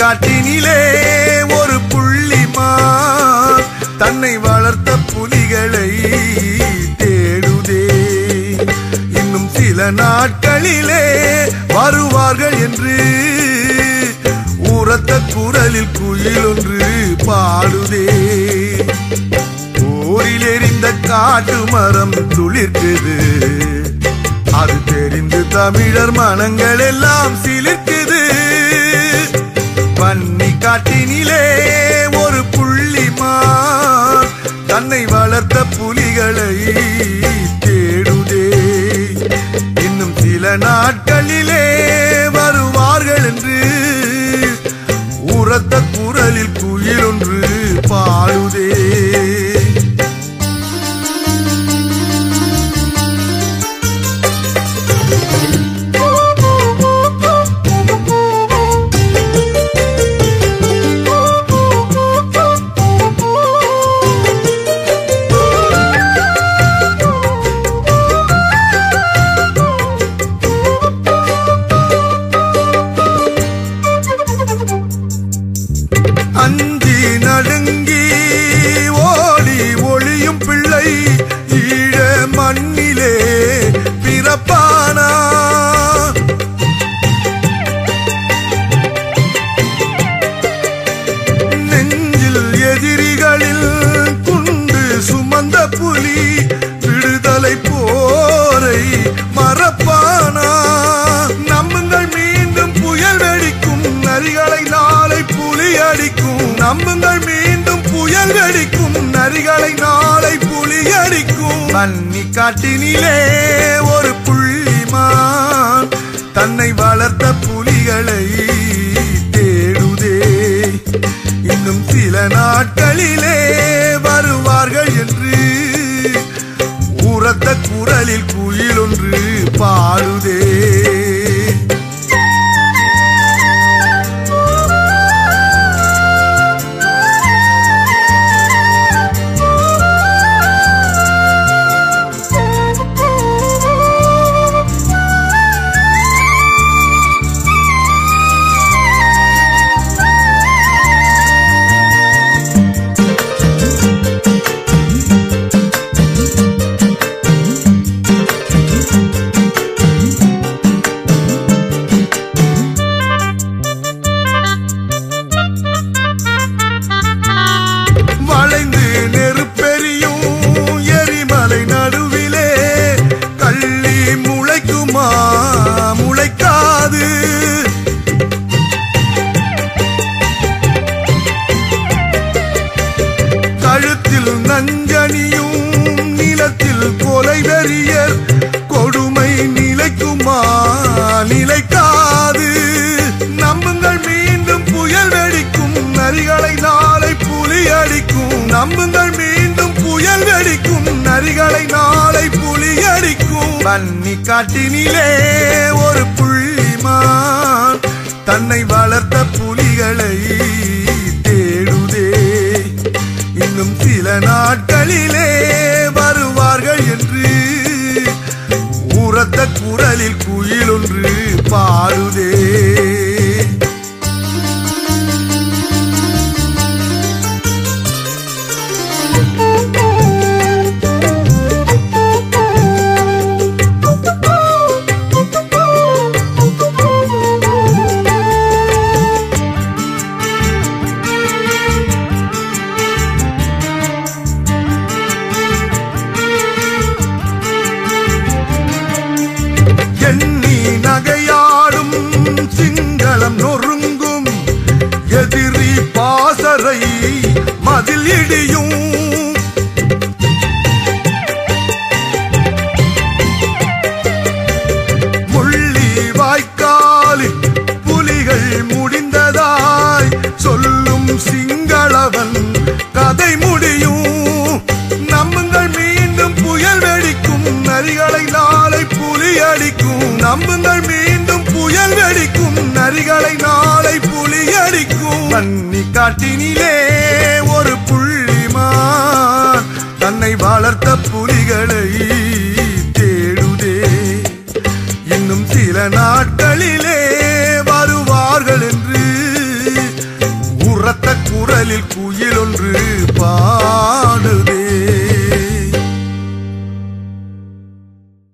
காட்டினிலே ஒரு புள்ளிமா தன்னை வளர்த்த புலிகளை தேடுதே இன்னும் சில நாட்களிலே வருவார்கள் என்று உரத்த குரலில் குயில் ஒன்று பாடுதே போரில் எரிந்த காட்டு மரம் துளிர்க்குது அது தெரிந்து தமிழர் மனங்கள் எல்லாம் சிலிர்க்குது வன்னி காட்டினிலே ஒரு புள்ளிமா தன்னை வளர்த்த புலிகளை தேடுதே இன்னும் சில நாட்களிலே வருவார்கள் என்று உரத்த குரலில் குயில் ஒன்று பாடுதே அஞ்சி நடுங்கி ஓடி ஒளியும் பிள்ளை ஈழ மண்ணிலே பிறப்பானா நெஞ்சில் எதிரிகளில் குண்டு சுமந்த புலி விடுதலை போரை மறப்பானா நம்புங்கள் மீண்டும் புயல் வெடிக்கும் நரிகளை நாளை புலி அடிக்கும் நம்புங்கள் மீண்டும் புயல் வெடிக்கும் நரிகளை நாளை புலி அடிக்கும் மன்னி காட்டினிலே ஒரு புள்ளிமான் தன்னை வளர்த்த புலிகளை தேடுதே இன்னும் சில நாட்களிலே வருவார்கள் என்று உரத்த குரலில் குயில் ஒன்று பாடுதே வளைந்து நெருப்பெரியும் எரிமலை நடுவிலே கள்ளி முளைக்குமா முளைக்காது கழுத்தில் நஞ்சனியும் நிலத்தில் கொலை வெறியர் கொடுமை நிலைக்குமா நிலைக்காது நம்புங்கள் மீண்டும் புயல் வெடிக்கும் நரிகளை நாளை புலி அடிக்கும் நம்புங்கள் மீண்டும் புயல் வெடிக்கும் நரிகளை நாளை புலி அடிக்கும் வன்னி காட்டினிலே ஒரு புள்ளிமான் தன்னை வளர்த்த புலிகளை தேடுதே இன்னும் சில நாட்களிலே வருவார்கள் என்று உரத்த குரலில் குயில் ஒன்று பாடுதே எண்ணி நகையாடும் சிங்களம் நொறுங்கும் எதிரி பாசறை மதில் இடியும் முள்ளி வாய்க்காலில் புலிகள் முடிந்ததாய் சொல்லும் சிங்களவன் கதை முடியும் நம்புங்கள் மீண்டும் புயல் வெடிக்கும் நரிகளை நாளை புலி அடிக்கும் நம்புங்கள் மீண்டும் புயல் வெடிக்கும் நரிகளை நாளை புலி அடிக்கும் கண்ணி காட்டினிலே ஒரு புள்ளி